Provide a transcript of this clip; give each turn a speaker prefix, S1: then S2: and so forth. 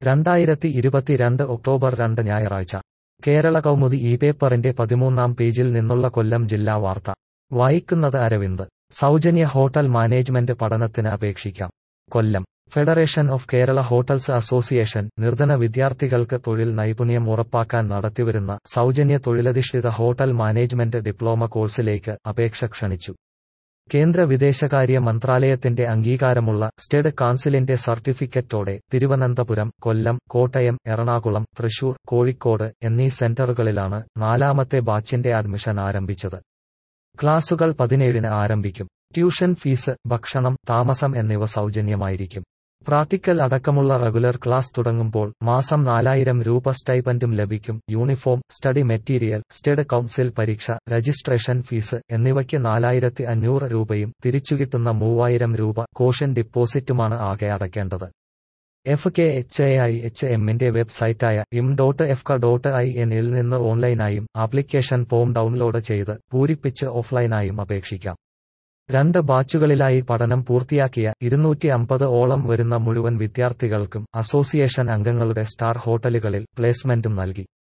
S1: രണ്ടായിരത്തി ഇരുപത്തിരണ്ട് ഒക്ടോബർ രണ്ട് ഞായറാഴ്ച കേരള കൗമുദി ഈ പേപ്പറിന്റെ പതിമൂന്നാം പേജിൽ നിന്നുള്ള കൊല്ലം ജില്ലാ വാർത്ത വായിക്കുന്നത് അരവിന്ദ് സൗജന്യ ഹോട്ടൽ മാനേജ്മെന്റ് പഠനത്തിന് അപേക്ഷിക്കാം Kollam federation of Kerala hotels association നിർധന വിദ്യാർത്ഥികൾക്ക് തൊഴിൽ നൈപുണ്യം ഉറപ്പാക്കാൻ നടത്തിവരുന്ന സൗജന്യ തൊഴിലധിഷ്ഠിത ഹോട്ടൽ മാനേജ്മെന്റ് ഡിപ്ലോമ കോഴ്സിലേക്ക് അപേക്ഷ ക്ഷണിച്ചു കേന്ദ്ര വിദേശകാര്യ മന്ത്രാലയത്തിന്റെ അംഗീകാരമുള്ള സ്റ്റേഡ് കൗൺസിലിന്റെ സർട്ടിഫിക്കറ്റോടെ തിരുവനന്തപുരം കൊല്ലം കോട്ടയം എറണാകുളം തൃശൂർ കോഴിക്കോട് എന്നീ സെന്ററുകളിലാണ് നാലാമത്തെ ബാച്ചിന്റെ അഡ്മിഷൻ ആരംഭിച്ചത് ക്ലാസുകൾ പതിനേഴിന് ആരംഭിക്കും ട്യൂഷൻ ഫീസ് ഭക്ഷണം താമസം എന്നിവ സൗജന്യമായിരിക്കും പ്രാക്ടിക്കൽ അടക്കമുള്ള റെഗുലർ ക്ലാസ് തുടങ്ങുമ്പോൾ മാസം നാലായിരം രൂപ സ്റ്റൈപ്പൻഡും ലഭിക്കും uniform study material state council പരീക്ഷ രജിസ്ട്രേഷൻ ഫീസ് എന്നിവയ്ക്ക് നാലായിരത്തി അഞ്ഞൂറ് രൂപയും തിരിച്ചുകിട്ടുന്ന മൂവായിരം രൂപ കോഷൻ ഡിപ്പോസിറ്റുമാണ് ആകെ അടയ്ക്കേണ്ടത് F K H A I H എമ്മിന്റെ വെബ്സൈറ്റായ ഇം ഡോട്ട് എഫ് ഡോട്ട് ഐ എന്നിൽ നിന്ന് ഓൺലൈനായും ആപ്ലിക്കേഷൻ ഫോം ഡൗൺലോഡ് ചെയ്ത് പൂരിപ്പിച്ച് ഓഫ്ലൈനായും അപേക്ഷിക്കാം രണ്ട് ബാച്ചുകളിലായി പഠനം പൂർത്തിയാക്കിയ ഇരുന്നൂറ്റി അമ്പത് ഓളം വരുന്ന മുഴുവൻ വിദ്യാർത്ഥികൾക്കും അസോസിയേഷൻ അംഗങ്ങളുടെ സ്റ്റാർ ഹോട്ടലുകളിൽ പ്ലേസ്മെന്റും നൽകി